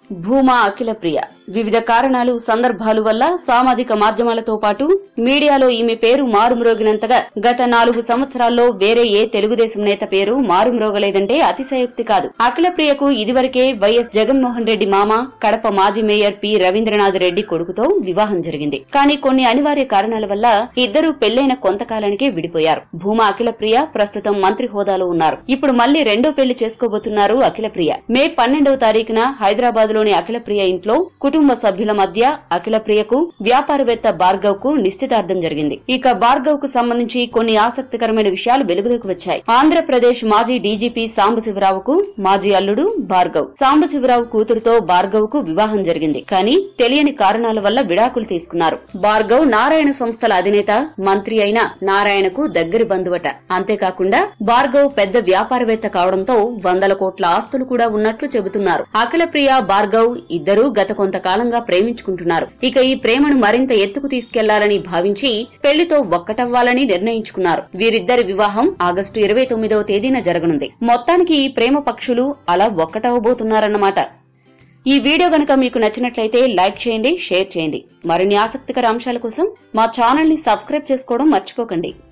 భూమా అఖిల ప్రియ వివిధ కారణాలు సందర్భాలు వల్ల సామాజిక మాధ్యమాలతో పాటు మీడియాలో ఈమె పేరు మారుమ్రోగినంతగా గత నాలుగు సంవత్సరాల్లో వేరే ఏ తెలుగుదేశం నేత పేరు మారుమ్రోగలేదంటే అతిశయోక్తి కాదు అఖిల ప్రియకు ఇదివరకే వైఎస్ జగన్మోహన్ రెడ్డి మామ కడప మాజీ మేయర్ పి రవీంద్రనాథ్ రెడ్డి కొడుకుతో వివాహం జరిగింది కానీ కొన్ని అనివార్య కారణాల వల్ల ఇద్దరూ పెళ్లైన కొంతకాలానికే విడిపోయారు భూమా అఖిల ప్రియ ప్రస్తుతం మంత్రి హోదాలో ఉన్నారు ఇప్పుడు మళ్లీ రెండో పెళ్లి చేసుకోబోతున్నారు అఖిల ప్రియ మే పన్నెండవ తారీఖున హైదరాబాద్ లోని అఖిల ప్రియ ఇంట్లో కుటుంబ సభ్యుల మధ్య అఖిల ప్రియకు వ్యాపారవేత్త భార్గవ్ కు నిశ్చితార్థం జరిగింది ఇక భార్గవ్ కు సంబంధించి కొన్ని ఆసక్తికరమైన విషయాలు వెలుగులోకి వచ్చాయి ఆంధ్రప్రదేశ్ మాజీ డీజీపీ సాంబశివరావుకు మాజీ అల్లుడు భార్గవ్ సాంబశివరావు కూతురుతో భార్గవ్ కు వివాహం జరిగింది కానీ తెలియని కారణాల వల్ల విడాకులు తీసుకున్నారు భార్గవ్ నారాయణ సంస్థల అధినేత మంత్రి అయిన నారాయణకు దగ్గరి బంధువట అంతేకాకుండా భార్గవ్ పెద్ద వ్యాపారవేత్త కావడంతో వందల కోట్ల ఆస్తులు కూడా ఉన్నట్లు చెబుతున్నారు అఖిల ప్రియ భార్గవ్ ఇద్దరూ గత కొంతకాలంగా ప్రేమించుకుంటున్నారు ఇక ఈ ప్రేమను మరింత ఎత్తుకు తీసుకెళ్లాలని భావించి పెళ్లితో ఒక్కటవ్వాలని నిర్ణయించుకున్నారు వీరిద్దరి వివాహం ఆగస్టు ఇరవై తొమ్మిదవ తేదీన జరగనుంది మొత్తానికి ఈ ప్రేమ పక్షులు అలా ఒక్కటవబోతున్నారన్నమాట ఈ వీడియో గనక మీకు నచ్చినట్లయితే లైక్ చేయండి షేర్ చేయండి మరిన్ని ఆసక్తికర అంశాల కోసం మా ఛానల్ ని సబ్స్క్రైబ్ చేసుకోవడం మర్చిపోకండి